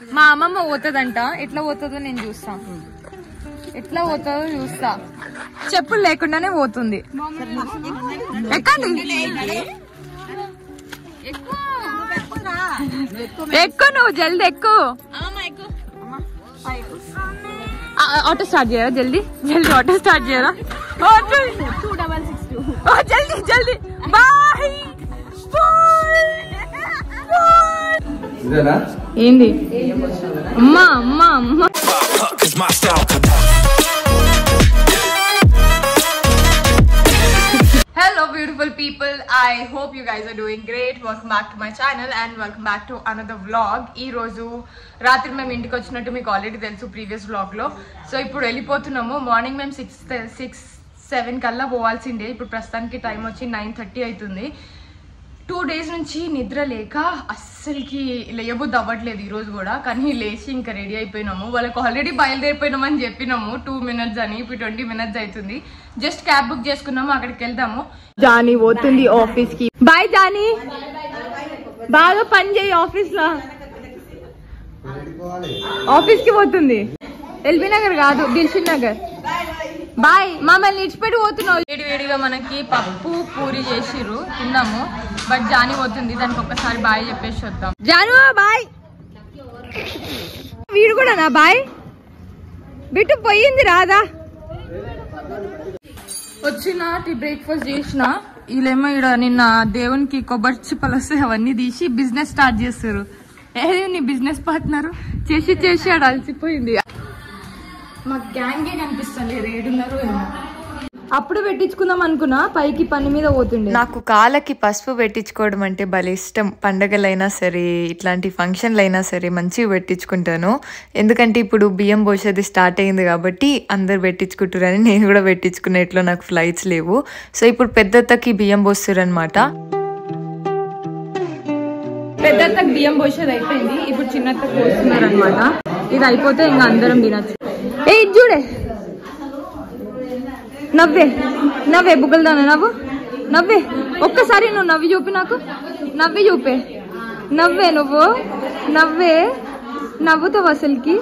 మా అమ్మమ్మ పోతుందంట ఎట్లా పోతుందో నేను చూస్తా ఎట్లా పోతుందో చూస్తా చెప్పులు లేకుండానే పోతుంది ఎక్కండి ఎక్కువ నువ్వు జల్దీ ఎక్కువ ఆ, ఆటో స్టార్ట్ చేయరా జల్దీ జల్దీ ఆటో స్టార్ట్ చేయరా ఆటో ఓ, జల్దీ జల్దీ బాయ్ ఇదేనా ఏంది అమ్మా అమ్మా అమ్మా Cause my style Hello beautiful people, I hope you guys are doing great. Welcome back to my channel and welcome back to another vlog. ఈ రోజు రాత్రి మేము ఇంటికి వచ్చినట్టు మీకు ఆల్రెడీ తెలుసు ప్రీవియస్ వ్లాగ్ లో సో ఇప్పుడు వెళ్ళిపోతున్నాము మార్నింగ్ మేము సిక్స్ సిక్స్ సెవెన్ కల్లా పోవాల్సిందే ఇప్పుడు ప్రస్తుతానికి టైం వచ్చి నైన్ థర్టీ అవుతుంది టూ డేస్ నుంచి నిద్ర లేక అస్సలకి లేయబుద్ది అవ్వట్లేదు ఈ రోజు కూడా కానీ లేచి ఇంకా రెడీ అయిపోయినాము వాళ్ళకి ఆల్రెడీ బయలుదేరిపోయినామని చెప్పినాము టూ మినిట్స్ అని ఇప్పుడు ట్వంటీ మినిట్స్ అవుతుంది జస్ట్ క్యాబ్ బుక్ చేసుకున్నాము అక్కడికి వెళ్దాము జానీ పోతుంది ఆఫీస్ కి బాయ్ జానీ బాగా పని చేయి ఆఫీస్ లో ఆఫీస్ కి పోతుంది ఎల్బీ నగర్ కాదు దిల్షుక్ నగర్ బాయ్ మమ్మల్ని ఇచ్చిపెట్టి పోతున్నావు వేడి వేడిగా మనకి పప్పు పూరి చేసిర్రు తిన్నాము బట్ జాని పోతుంది దానికి ఒక్కసారి బాయ్ చెప్పేసి వద్దాం జాను బాయ్ వీడు కూడా నా బాయ్ బిట్టు పోయింది రాదా వచ్చిన టీ బ్రేక్ఫాస్ట్ చేసిన వీళ్ళేమో ఇక్కడ నిన్న దేవునికి కొబ్బరి చిప్పలు వస్తాయి అవన్నీ తీసి బిజినెస్ స్టార్ట్ చేస్తారు ఏది నీ బిజినెస్ పార్ట్నర్ చేసి చేసి ఆడ అలసిపోయింది మా గ్యాంగే కనిపిస్తలేదు ఏడున్నారు ఏమో అప్పుడు పెట్టించుకుందాం అనుకున్నా పైకి పని మీద పోతుండే నాకు కాళ్ళకి పసుపు పెట్టించుకోవడం అంటే భలే ఇష్టం పండగలైనా సరే ఇట్లాంటి ఫంక్షన్లు అయినా సరే మంచిగా పెట్టించుకుంటాను ఎందుకంటే ఇప్పుడు బియ్యం పోసేది స్టార్ట్ అయింది కాబట్టి అందరు పెట్టించుకుంటారని నేను కూడా పెట్టించుకునేట్లో నాకు ఫ్లైట్స్ లేవు సో ఇప్పుడు పెద్దత్తకి బియ్యం పోస్తారు అనమాట పెద్దత్తకు బియ్యం పోసేది అయిపోయింది ఇప్పుడు చిన్నత్తకు పోస్తున్నారు అనమాట ఇది అయిపోతే ఇంకా అందరం తినచ్చు ఏ ఇది చూడే నవ్వే నవ్వే బుగ్గలదాన నవ్వు నవ్వే ఒక్కసారి నువ్వు నవ్వి చూపి నాకు నవ్వి చూపే నవ్వే నువ్వు నవ్వే నవ్వుతావు అసలుకి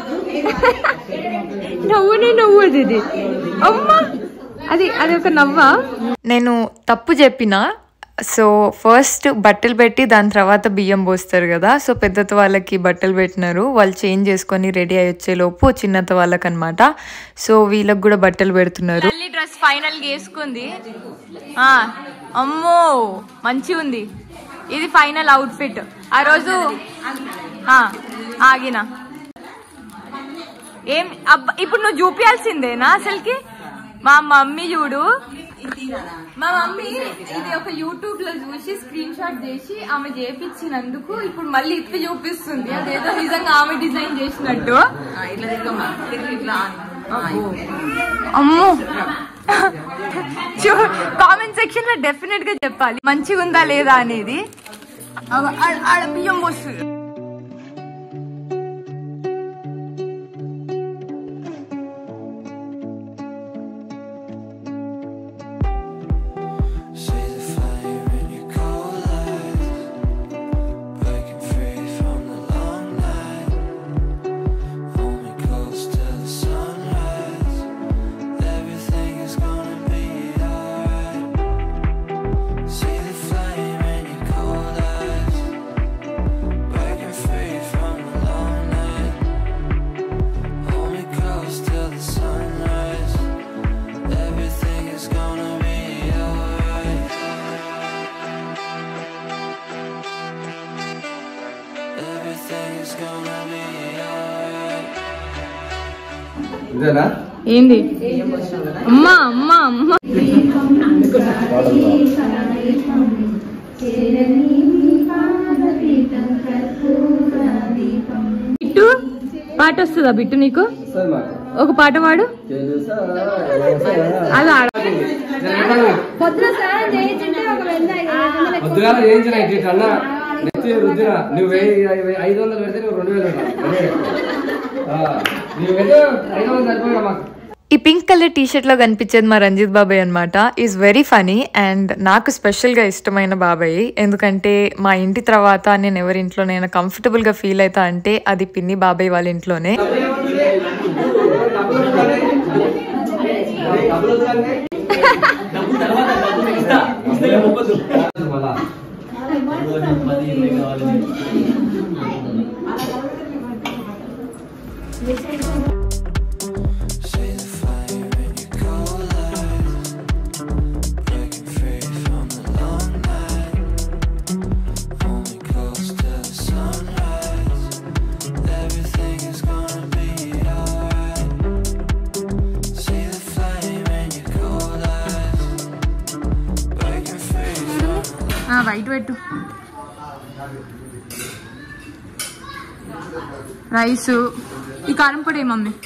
నవ్వునే నవ్వు అది ఇది అమ్మా అది అది ఒక నవ్వా నేను తప్పు చెప్పిన సో ఫస్ట్ బట్టలు పెట్టి దాని తర్వాత బియ్యం పోస్తారు కదా సో పెద్దత వాళ్ళకి బట్టలు పెట్టినారు వాళ్ళు చేంజ్ చేసుకొని రెడీ అయ్యి వచ్చేలోపు చిన్నత వాళ్ళకి అనమాట సో వీళ్ళకి కూడా బట్టలు పెడుతున్నారు తల్లి డ్రెస్ ఫైనల్ వేసుకుంది ఆ, అమ్మో మంచి ఉంది ఇది ఫైనల్ అవుట్ఫిట్ ఆ రోజు ఆ, ఆగిన ఏం అబ్బ ఇప్పుడు నువ్వు చూపించాల్సిందేనా అసలుకి మా మమ్మీ చూడు మా మమ్మీ ఇది ఒక యూట్యూబ్ లో చూసి స్క్రీన్ షాట్ చేసి ఆమె చేపించినందుకు ఇప్పుడు మళ్ళీ ఇప్పి చూపిస్తుంది అదేదో నిజంగా ఆమె డిజైన్ చేసినట్టు అమ్మో కామెంట్ సెక్షన్ లో డెఫినెట్ గా చెప్పాలి మంచిగా ఉందా లేదా అనేది అవ- ఆడ- ఆడ బియ్యం పోస్తుంది See the flame in your cold eyes, breaking free from the long night. Hold me close till the sunrise. Everything is gonna be alright. See the flame in your cold eyes, breaking free from the long night. Hold me close till the sunrise. Everything is gonna be alright. Everything is gonna be alright. ఇదేనా ఏంది అమ్మా అమ్మా అమ్మా bit పాట వస్తుందా bit నీకు వస్తుంది మాకు ఒక పాట పాడు తెలుసా? అది ఆడ పొద్దుగాల చేయించిన ఇట్లా అన్న నెత్తి రుద్దిన నువ్వు వెయ్యి ఐ- ఐదు వందలు పెడితే నువ్వు రెండు వేలు పెట్టావు. అదే. ఆ, నువ్వు పెడితే ఐదు వందలు సరిపోయా మాకు ఈ పింక్ కలర్ టీ షర్ట్ లో కనిపించేది మా రంజిత్ బాబాయ్ అనమాట ఈజ్ వెరీ ఫనీ అండ్ నాకు స్పెషల్ గా ఇష్టమైన బాబాయ్ ఎందుకంటే మా ఇంటి తర్వాత నేను ఎవరి ఇంట్లోనైనా కంఫర్టబుల్ గా ఫీల్ అవుతా అంటే అది పిన్ని బాబాయ్ వాళ్ళ ఇంట్లోనే See the flame in your cold eyes, breaking free from the long night. Hold me close till the sunrise. Everything is gonna be alright. See the flame in your cold eyes, breaking free from white పెట్టు rice ఈ కారం పొడి ఏ mummy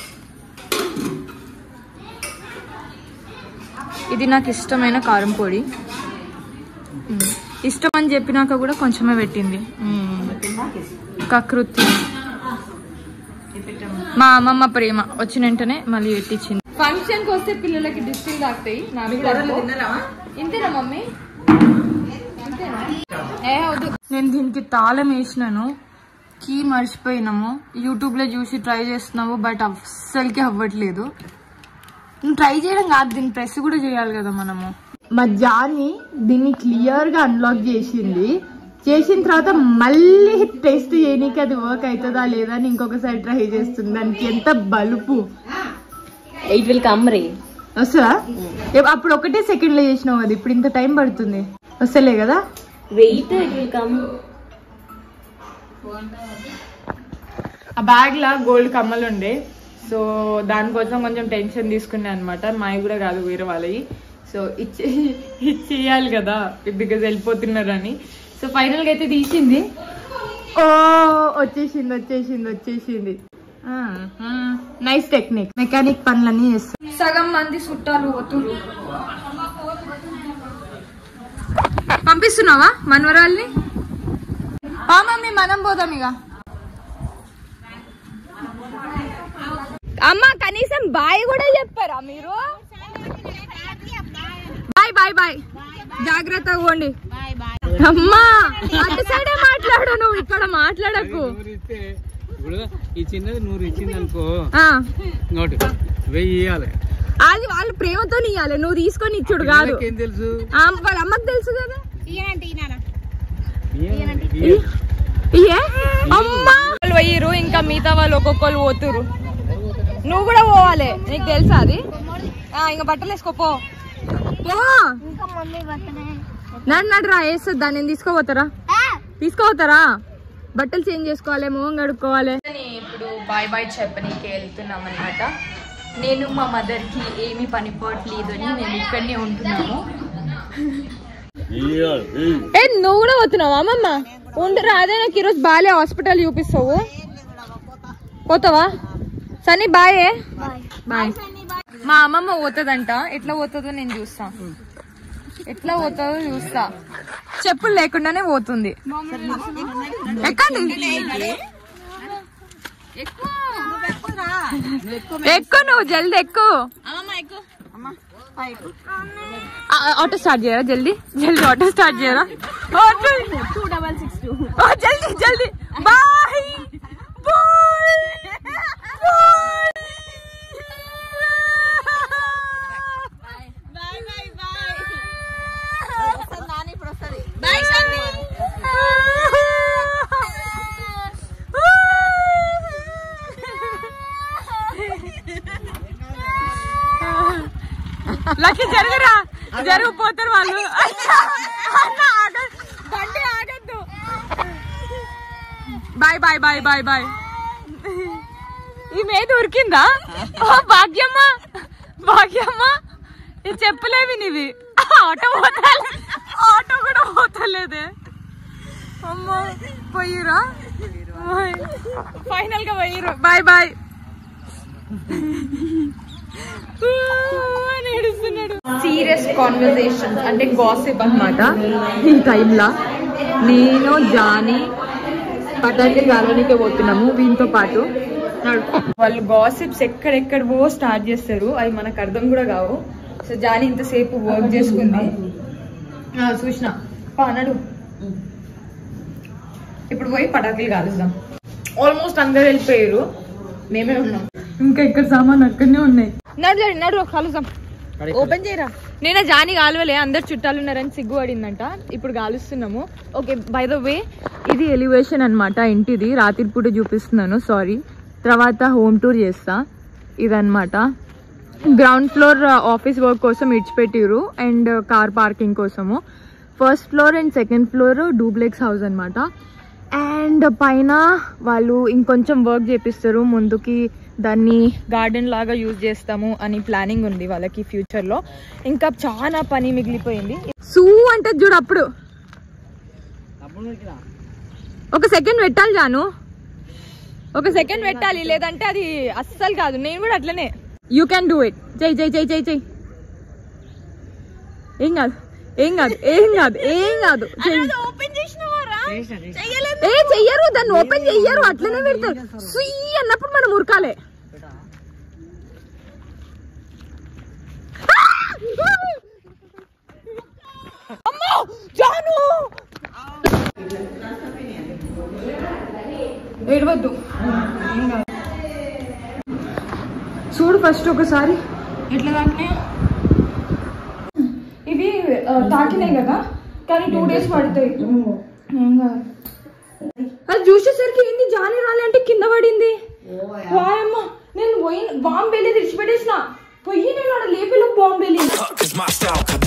ఇది నాకు ఇష్టమైన కారం పొడి మ్మ్. ఇష్టం అని చెప్పినాక కూడా కొంచెమే పెట్టింది మ్మ్. కకృతి మా అమ్మమ్మ ప్రేమ వచ్చిన వెంటనే మళ్ళీ పెట్టించింది ఫంక్షన్ కి వస్తే పిల్లలకి డిస్టిల్ తాకుతాయి ఇంతేనా మమ్మీ ఏ వద్దు నేను దీనికి తాళం వేసినాను కీ మర్చిపోయినాము యూట్యూబ్ లో చూసి ట్రై చేస్తున్నాము బట్ అస్సలకి అవ్వట్లేదు ట్రై చేయడం కాదు దీన్ని ప్రెస్ కూడా చేయాలి కదా మనము మా జాని దీన్ని క్లియర్ గా అన్లాక్ చేసింది చేసిన తర్వాత మళ్ళీ టెస్ట్ చేయనీకి అది వర్క్ అవుతుందా లేదా అని ఇంకొకసారి ట్రై చేస్తుంది దానికి ఎంత బలుపు ఇట్ విల్ కమ్ రే వస్తుందా ఏ- అప్పుడు ఒకటే సెకండ్ లో చేసినావు అది ఇప్పుడు ఇంత టైం పడుతుంది వస్తలే కదా వెయిట్ ఇట్ విల్ కమ్ ఆ బ్యాగ్ లా గోల్డ్ కమ్మలు ఉండే సో దానికోసం కొంచెం టెన్షన్ తీసుకున్నా అనమాట మావి కూడా కాదు వేరే వాళ్ళవి సో ఇచ్చే ఇచ్చేయాలి కదా బికాజ్ వెళ్ళిపోతున్నారని సో ఫైనల్ గా అయితే తీసింది ఓ వచ్చేసింది వచ్చేసింది వచ్చేసింది నైస్ టెక్నిక్ మెకానిక్ పనులన్నీ చేస్తాం సగం మంది చుట్టాలు పోతురు పంపిస్తున్నావా మనవరాల్ని ఆ మమ్మీ మనం పోదాం ఇక అమ్మ కనీసం బాయ్ కూడా చెప్పారా మీరు బాయ్ బాయ్ బాయ్ జాగ్రత్తగా పోండి అమ్మా అటు సైడే మాట్లాడు నువ్వు ఇక్కడ మాట్లాడకు ఇప్పుడు ఈ చిన్నది నూరు ఇచ్చింది అనుకో ఆ, ఇంకోటి వెయ్యి ఇవ్వాలి అది వాళ్ళు ప్రేమతో ఇయ్యాలి నువ్వు తీసుకొని ఇచ్చుడు కాదు ఏం తెలుసు ఆ, వాళ్ళ అమ్మకి తెలుసు కదా ఇయ్య. ఇయ్యే అమ్మా వాళ్ళు పోయిరు ఇంకా మిగతా వాళ్ళు ఒక్కొక్కరు పోతురు నువ్వు కూడా పోవాలి నీకు తెలుసా అది ఆ, ఇంకా బట్టలు వేసుకోపో పో నడు నడు రా వేస్తుంది దాన్ని నేను తీసుకోపోతారా తీసుకోపోతారా బట్టలు చేంజ్ చేసుకోవాలి మొహం కడుక్కోవాలి ఇప్పుడు బాయ్ బాయ్ చెప్పనీకి వెళ్తున్నాం అనమాట నేను మా మదర్కి ఏమి పని పోవట్లేదు అని మేము ఇక్కడనే ఉంటున్నాము ఏ నువ్వు కూడా పోతున్నావా అమ్మమ్మ ఉండు రాదే నాకు ఈరోజు బాలే హాస్పిటల్ చూపిస్తావు పోతావా సనీ బాయ్ బాయ్ మా అమ్మమ్మ పోతుందంట ఎట్లా పోతుందో నేను చూస్తా ఎట్లా పోతుందో చూస్తా చెప్పులు లేకుండానే పోతుంది ఎక్కండి ఎక్కువ నువ్వు జల్దీ ఎక్కువ ఆ, ఆటో స్టార్ట్ చేయరా జల్దీ జల్దీ ఆటో స్టార్ట్ చేయరా auto two double six two జల్దీ జల్దీ బాయ్ బాయ్ లక్కి జరగరా జరిగిపోతారు వాళ్ళు అన్న, ఆగ- బండి ఆగద్దు బాయ్ బాయ్ బాయ్ బాయ్ బాయ్ ఈ మీద ఉరికిందా ఓ భాగ్యమ్మ భాగ్యమ్మ ఇది చెప్పలేవి నీవి ఆటో పోతాలే ఆటో కూడా పోతలేదే అమ్మా పోయిరా ఫైనల్ గా పోయిరు బాయ్ బాయ్ సీరియస్ కాన్వర్సేషన్ అంటే గాసిప్ అన్నమాట ఈ టైంలో నేను జానీ పటాకి కాలనీకి పోతున్నాము వీటితో పాటు వాళ్ళు గాసిప్స్ ఎక్కడెక్కడవో స్టార్ట్ చేస్తారు అవి మనకు అర్థం కూడా కావు సో జాని ఇంతసేపు వర్క్ చేసుకుంది ఆ, చూసిన పానడు ఇప్పుడు పోయి పటాకులు కాలుస్తాం ఆల్మోస్ట్ అందరు వెళ్ళిపోయారు మేమే ఉన్నాం ఇంకా ఇక్కడ సామాన్ అక్కడనే ఉన్నాయి నడు నడు, నడు కలుద్దాం ఓపెన్ చేయరా నేను జాని కాలువలే అందరు చుట్టాలు ఉన్నారని సిగ్గు పడిందంట ఇప్పుడు కాలుస్తున్నాము ఓకే బై ద వే ఇది ఎలివేషన్ అన్నమాట ఇంటిది రాత్రిపూట చూపిస్తున్నాను సారీ తర్వాత హోమ్ టూర్ చేస్తా ఇదన్నమాట గ్రౌండ్ ఫ్లోర్ ఆఫీస్ వర్క్ కోసం ఇడిచిపెట్టిరు అండ్ కార్ పార్కింగ్ కోసము first floor and second floor duplex house అన్నమాట అండ్ పైన వాళ్ళు ఇంకొంచెం వర్క్ చేపిస్తారు ముందుకి దాన్ని గార్డెన్ లాగా యూజ్ చేస్తాము అని ప్లానింగ్ ఉంది వాళ్ళకి ఫ్యూచర్లో ఇంకా చాలా పని మిగిలిపోయింది సూ అంటే చూడు అప్పుడు ఒక సెకండ్ పెట్టాలి జాను ఒక సెకండ్ పెట్టాలి లేదంటే అది అస్సలు కాదు నేను కూడా అట్లనే యూ క్యాన్ డూ ఇట్ జై జై జై జై జై ఏం కాదు ఏం కాదు ఏం కాదు ఏం కాదు ఏ చెయ్యరు దాన్ని ఓపెన్ చెయ్యరు అట్లనే పెడతారు సుయ్యి అన్నప్పుడు మనం ఉరకాలే అమ్మో జాను ఏడవద్దు ఏం కాదు. చూడు ఫస్ట్ ఒకసారి ఎట్లా తాకినాయో ఇవి ఆ, తాకినాయి కదా కానీ టూ డేస్ పడతాయి ఏం కాదు. అది చూసేసరికి ఏంది జాని రాలే అంటే కింద పడింది వాయమ్మ నేను పోయి బాంబు వెళ్ళి తెచ్చిపెట్టేసిన పొయ్యి నేను ఆడ లేపిలో బాంబు వెళ్ళింది Cause my style